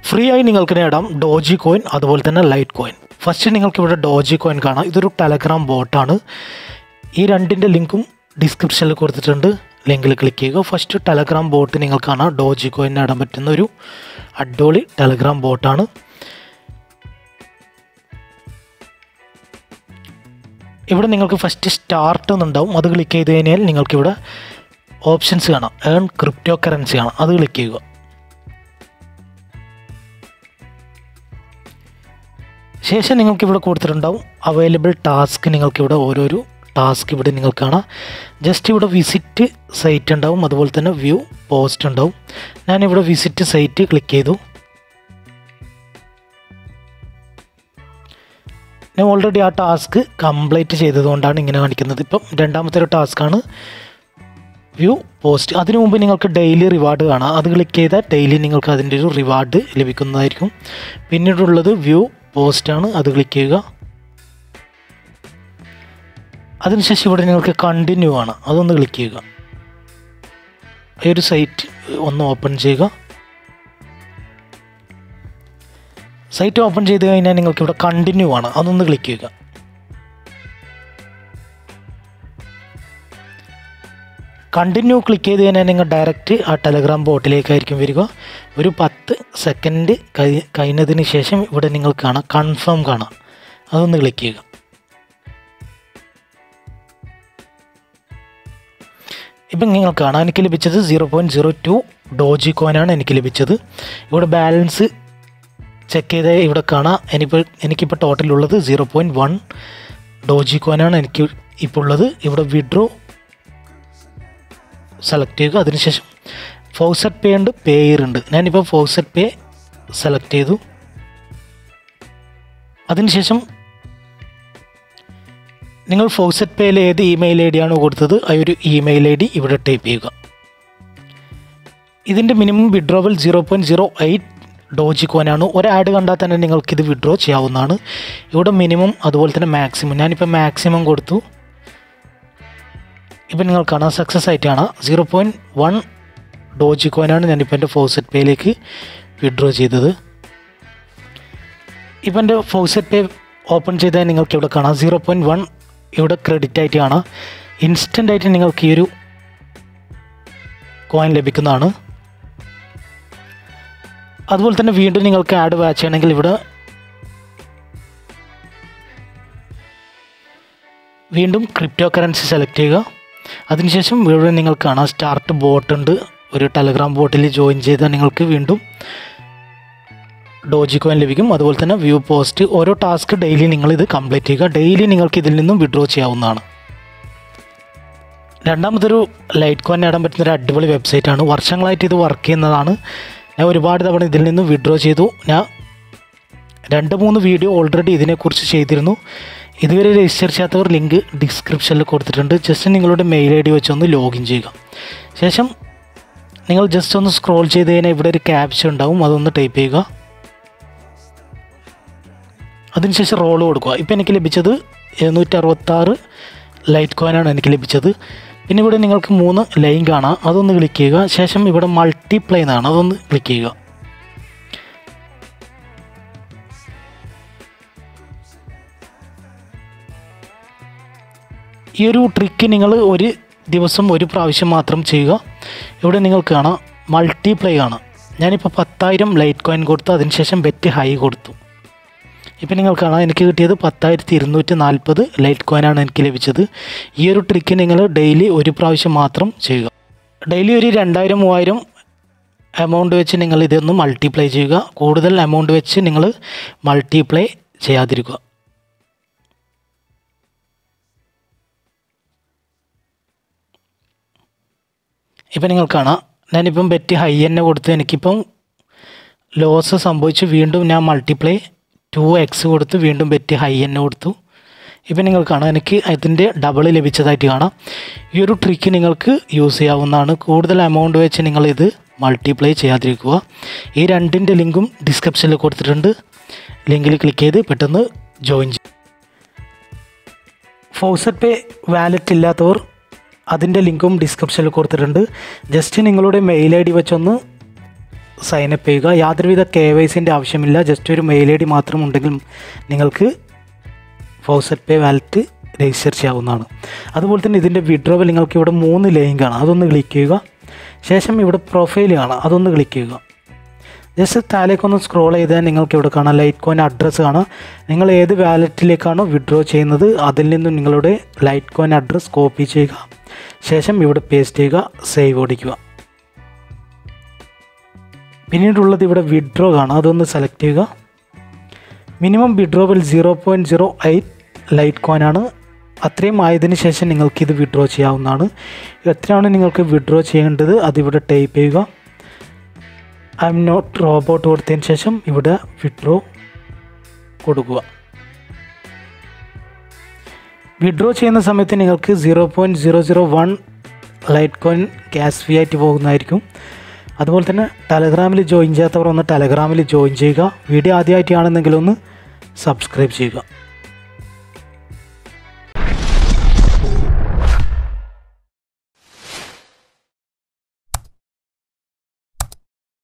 free ആയി നിങ്ങൾക്ക് നേടാം ഡോജി കോയിൻ അതുപോലെ തന്നെ ലൈറ്റ് കോയിൻ ഫസ്റ്റ് നിങ്ങൾക്ക് ഇവിടെ ഡോജി കോയിൻ കാണാം ഇതൊരു ടെലഗ്രാം ബോട്ടാണ് ഈ രണ്ടിൻ്റെ ലിങ്കും ഡിസ്ക്രിപ്ഷനിൽ കൊടുത്തിട്ടുണ്ട് ലിങ്കിൽ ക്ലിക്ക് ചെയ്യുക ഫസ്റ്റ് ടെലഗ്രാം ബോട്ട് നിങ്ങൾക്ക് കാണാം ഡോജി കോയിൻ നേടാൻ പറ്റുന്ന ഒരു അടിപൊളി ടെലഗ്രാം ബോട്ടാണ് ഇവിടെ നിങ്ങൾക്ക് ഫസ്റ്റ് സ്റ്റാർട്ട് എന്നുണ്ടാവും അത് ക്ലിക്ക് ചെയ്ത് കഴിഞ്ഞാൽ നിങ്ങൾക്കിവിടെ ഓപ്ഷൻസ് കാണാം ഏൺ ക്രിപ്റ്റോ കറൻസി കാണാം അത് ക്ലിക്ക് ചെയ്യുക ശേഷം നിങ്ങൾക്ക് ഇവിടെ കൊടുത്തിട്ടുണ്ടാവും അവൈലബിൾ ടാസ്ക് നിങ്ങൾക്ക് ഇവിടെ ഓരോരോ ടാസ്ക് ഇവിടെ നിങ്ങൾക്ക് കാണാം ജസ്റ്റ് ഇവിടെ വിസിറ്റ് സൈറ്റ് ഉണ്ടാവും അതുപോലെ തന്നെ വ്യൂ പോസ്റ്റ് ഉണ്ടാവും ഞാനിവിടെ വിസിറ്റ് സൈറ്റ് ക്ലിക്ക് ചെയ്തു ഞാൻ ഓൾറെഡി ആ ടാസ്ക് കംപ്ലീറ്റ് ചെയ്തതുകൊണ്ടാണ് ഇങ്ങനെ കാണിക്കുന്നത് ഇപ്പം രണ്ടാമത്തെ ഒരു ടാസ്ക്കാണ് വ്യൂ പോസ്റ്റ് അതിനു മുമ്പ് നിങ്ങൾക്ക് ഡെയിലി റിവാർഡ് കാണാം അത് ക്ലിക്ക് ചെയ്താൽ ഡെയിലി നിങ്ങൾക്ക് അതിൻ്റെ ഒരു റിവാർഡ് ലഭിക്കുന്നതായിരിക്കും പിന്നീടുള്ളത് വ്യൂ പോസ്റ്റാണ് അത് ക്ലിക്ക് ചെയ്യുക അതിനുശേഷം ഇവിടെ നിങ്ങൾക്ക് കണ്ടിന്യൂ ആണ് അതൊന്ന് ക്ലിക്ക് ചെയ്യുക ഈ ഒരു സൈറ്റ് ഒന്ന് ഓപ്പൺ ചെയ്യുക സൈറ്റ് ഓപ്പൺ ചെയ്ത് കഴിഞ്ഞാൽ നിങ്ങൾക്ക് ഇവിടെ കണ്ടിന്യൂ ആണ് അതൊന്ന് ക്ലിക്ക് ചെയ്യുക കണ്ടിന്യൂ ക്ലിക്ക് ചെയ്ത് കഴിഞ്ഞാൽ നിങ്ങൾ ഡയറക്റ്റ് ആ ടെലഗ്രാം ബോട്ടിലേക്കായിരിക്കും വരിക ഒരു പത്ത് സെക്കൻഡ് കഴി കഴിഞ്ഞതിന് ശേഷം ഇവിടെ നിങ്ങൾക്ക് കാണാം കൺഫേം കാണാം അതൊന്ന് ക്ലിക്ക് ചെയ്യുക ഇപ്പം നിങ്ങൾ കാണാം എനിക്ക് ലഭിച്ചത് zero point zero two doge കോയിനാണ് എനിക്ക് ലഭിച്ചത് ഇവിടെ ബാലൻസ് ചെക്ക് ചെയ്ത് ഇവിടെ കാണാം എനിക്കിപ്പോൾ എനിക്കിപ്പോൾ ടോട്ടലുള്ളത് സീറോ പോയിൻറ്റ് വൺ ഡോജി കോയിനാണ് എനിക്ക് ഇപ്പോൾ ഉള്ളത് ഇവിടെ വിഡ്രോ സെലക്ട് ചെയ്യുക അതിനുശേഷം ഫോസറ്റ് പേ ഉണ്ട് പേയർ ഉണ്ട് ഞാനിപ്പോൾ ഫോസറ്റ് പേ സെലക്ട് ചെയ്തു അതിനുശേഷം നിങ്ങൾ ഫോസറ്റ് പേയിൽ ഏത് ഇമെയിൽ ഐ ഡിയാണോ കൊടുത്തത് ആ ഒരു ഇമെയിൽ ഐ ഡി ഇവിടെ ടൈപ്പ് ചെയ്യുക ഇതിൻ്റെ minimum withdrawal zero point zero eight doge കോയിനാണ് ഒരു ആഡ് കണ്ടാൽ തന്നെ നിങ്ങൾക്കിത് വിഡ്രോ ചെയ്യാവുന്നതാണ് ഇവിടെ മിനിമം അതുപോലെ തന്നെ മാക്സിമം ഞാനിപ്പോൾ മാക്സിമം കൊടുത്തു ഇപ്പം നിങ്ങൾ കാണാം സക്സസ് ആയിട്ട് കാണാം സീറോ പോയിൻറ്റ് വൺ ഡോജി കോയിനാണ് ഞാനിപ്പോൾ എൻ്റെ ഫോസറ്റ് പേയിലേക്ക് വിഡ്രോ ചെയ്തത് ഇപ്പം എൻ്റെ ഫോസറ്റ് പേ ഓപ്പൺ ചെയ്താൽ നിങ്ങൾക്ക് ഇവിടെ കാണാം സീറോ പോയിൻറ്റ് വൺ ഇവിടെ ക്രെഡിറ്റ് ആയിട്ട് കാണാം ഇൻസ്റ്റൻ്റ് ആയിട്ട് നിങ്ങൾക്ക് ഈ ഒരു കോയിൻ ലഭിക്കുന്നതാണ് അതുപോലെ തന്നെ വീണ്ടും നിങ്ങൾക്ക് ആഡ് വാച്ച് ചെയ്യണമെങ്കിൽ ഇവിടെ വീണ്ടും ക്രിപ്റ്റോ കറൻസി സെലക്ട് ചെയ്യുക അതിനുശേഷം ഇവിടെ നിങ്ങൾക്ക് കാണാം സ്റ്റാർട്ട് ബോട്ട് ഉണ്ട് ഒരു ടെലഗ്രാം ബോട്ടിൽ ജോയിൻ ചെയ്താൽ നിങ്ങൾക്ക് വീണ്ടും ഡോജി കോയിൻ ലഭിക്കും അതുപോലെ തന്നെ വ്യൂ പോസ്റ്റ് ഓരോ ടാസ്ക് ഡെയിലി നിങ്ങൾ ഇത് കംപ്ലീറ്റ് ചെയ്യുക ഡെയിലി നിങ്ങൾക്ക് ഇതിൽ നിന്നും വിഡ്രോ ചെയ്യാവുന്നതാണ് രണ്ടാമതൊരു ലൈറ്റ് കോയിൻ നേടാൻ പറ്റുന്ന ഒരു അടിപൊളി വെബ്സൈറ്റ് ആണ് വർഷങ്ങളായിട്ട് ഇത് വർക്ക് ചെയ്യുന്നതാണ് ഞാൻ ഒരുപാട് തവണ ഇതിൽ നിന്ന് വിഡ്രോ ചെയ്തു ഞാൻ രണ്ട് മൂന്ന് വീഡിയോ ഓൾറെഡി ഇതിനെക്കുറിച്ച് ചെയ്തിരുന്നു ഇതുവരെ രജിസ്റ്റർ ചെയ്യാത്തവർ ലിങ്ക് ഡിസ്ക്രിപ്ഷനിൽ കൊടുത്തിട്ടുണ്ട് ജസ്റ്റ് നിങ്ങളുടെ മെയിൽ ഐ ഡി വെച്ചൊന്ന് ലോഗിൻ ചെയ്യുക ശേഷം നിങ്ങൾ ജസ്റ്റ് ഒന്ന് സ്ക്രോൾ ചെയ്ത് കഴിഞ്ഞാൽ ഇവിടെ ഒരു ക്യാപ്ഷൻ ഉണ്ടാവും അതൊന്ന് ടൈപ്പ് ചെയ്യുക അതിനുശേഷം റോൾ കൊടുക്കുക ഇപ്പോൾ എനിക്ക് ലഭിച്ചത് എഴുന്നൂറ്റി അറുപത്താറ് ലൈറ്റ് കോയിനാണ് എനിക്ക് ലഭിച്ചത് പിന്നെ ഇവിടെ നിങ്ങൾക്ക് മൂന്ന് ലൈൻ കാണാം അതൊന്ന് ക്ലിക്ക് ചെയ്യുക ശേഷം ഇവിടെ മൾട്ടിപ്ലൈ എന്നാണ് അതൊന്ന് ക്ലിക്ക് ചെയ്യുക ഈ ഒരു ട്രിക്ക് നിങ്ങൾ ഒരു ദിവസം ഒരു പ്രാവശ്യം മാത്രം ചെയ്യുക ഇവിടെ നിങ്ങൾക്ക് കാണാം മൾട്ടിപ്ലൈ കാണാം ഞാനിപ്പോൾ പത്തായിരം ലൈറ്റ് കോയിൻ കൊടുത്തു അതിനുശേഷം ബെറ്റ് ഹൈ കൊടുത്തു ഇപ്പം നിങ്ങൾ കാണാം എനിക്ക് കിട്ടിയത് പത്തായിരത്തി ഇരുന്നൂറ്റി നാൽപ്പത് ലൈറ്റ് കോയിനാണ് എനിക്ക് ലഭിച്ചത് ഈ ഒരു ട്രിക്ക് നിങ്ങൾ ഡെയിലി ഒരു പ്രാവശ്യം മാത്രം ചെയ്യുക ഡെയിലി ഒരു രണ്ടായിരം മൂവായിരം എമൗണ്ട് വെച്ച് നിങ്ങൾ ഇതൊന്ന് മൾട്ടിപ്ലൈ ചെയ്യുക കൂടുതൽ എമൗണ്ട് വെച്ച് നിങ്ങൾ മൾട്ടിപ്ലൈ ചെയ്യാതിരിക്കുക ഇപ്പം നിങ്ങൾ കാണാം ഞാനിപ്പം ബെറ്റ് ഹൈ തന്നെ കൊടുത്ത് എനിക്കിപ്പം ലോസ് സംഭവിച്ച് വീണ്ടും ഞാൻ മൾട്ടിപ്ലൈ ടു എക്സ് കൊടുത്ത് വീണ്ടും ബെറ്റ് ഹൈ തന്നെ കൊടുത്തു ഇപ്പം നിങ്ങൾ കാണാം എനിക്ക് അതിൻ്റെ ഡബിൾ ലഭിച്ചതായിട്ട് കാണാം ഈ ഒരു ട്രിക്ക് നിങ്ങൾക്ക് യൂസ് ചെയ്യാവുന്നതാണ് കൂടുതൽ എമൗണ്ട് വെച്ച് നിങ്ങളിത് മൾട്ടിപ്ലൈ ചെയ്യാതിരിക്കുക ഈ രണ്ടിൻ്റെ ലിങ്കും ഡിസ്ക്രിപ്ഷനിൽ കൊടുത്തിട്ടുണ്ട് ലിങ്കിൽ ക്ലിക്ക് ചെയ്ത് പെട്ടെന്ന് ജോയിൻ ചെയ്യും ഫോസറ്റ് പേ വാലറ്റ് ഇല്ലാത്തവർ അതിൻ്റെ ലിങ്കും ഡിസ്ക്രിപ്ഷനിൽ കൊടുത്തിട്ടുണ്ട് ജസ്റ്റ് നിങ്ങളുടെ മെയിൽ ഐ ഡി വെച്ചൊന്ന് സൈനപ്പ് ചെയ്യുക യാതൊരുവിധ കെ വൈ സിൻ്റെ ആവശ്യമില്ല ജസ്റ്റ് ഒരു മെയിൽ ഐ ഡി മാത്രം ഉണ്ടെങ്കിൽ നിങ്ങൾക്ക് ഫോസറ്റ് പേ വാലറ്റ് രജിസ്റ്റർ ചെയ്യാവുന്നതാണ് അതുപോലെ തന്നെ ഇതിൻ്റെ വിഡ്രോവൽ നിങ്ങൾക്ക് ഇവിടെ മൂന്ന് ലിങ്ക് ആണ് അതൊന്ന് ക്ലിക്ക് ചെയ്യുക ശേഷം ഇവിടെ പ്രൊഫൈൽ കാണാം അതൊന്ന് ക്ലിക്ക് ചെയ്യുക ജസ്റ്റ് താഴേക്കൊന്ന് സ്ക്രോൾ ചെയ്താൽ നിങ്ങൾക്ക് ഇവിടെ കാണാം ലൈറ്റ് കോയിൻ അഡ്രസ്സ് കാണാം നിങ്ങൾ ഏത് വാലറ്റിലേക്കാണോ വിഡ്രോ ചെയ്യുന്നത് അതിൽ നിന്നും നിങ്ങളുടെ ലൈറ്റ് കോയിൻ അഡ്രസ്സ് കോപ്പി ചെയ്യുക ശേഷം ഇവിടെ പേസ്റ്റ് ചെയ്യുക സേവ് ഓടിക്കുക പിന്നീടുള്ളത് ഇവിടെ വിഡ്രോ കാണാം അതൊന്ന് സെലക്ട് ചെയ്യുക minimum withdrawal zero point zero eight lite കോയിനാണ് അത്രയും ആയതിനു ശേഷം നിങ്ങൾക്ക് ഇത് വിഡ്രോ ചെയ്യാവുന്നതാണ് എത്രയാണ് നിങ്ങൾക്ക് വിഡ്രോ ചെയ്യേണ്ടത് അതിവിടെ ടൈപ്പ് ചെയ്യുക ഐ എം നോട്ട് റോബോട്ട് കൊടുത്തതിന് ശേഷം ഇവിടെ വിഡ്രോ കൊടുക്കുക വിഡ്രോ ചെയ്യുന്ന സമയത്ത് നിങ്ങൾക്ക് zero point zero zero one lite coin cash fee ആയിട്ട് പോകുന്നതായിരിക്കും അതുപോലെ തന്നെ ടെലഗ്രാമിൽ ജോയിൻ ചെയ്യാത്തവർ ഒന്ന് ടെലഗ്രാമിൽ ജോയിൻ ചെയ്യുക വീഡിയോ ആദ്യമായിട്ടാണെന്നെങ്കിൽ ഒന്ന് സബ്സ്ക്രൈബ് ചെയ്യുക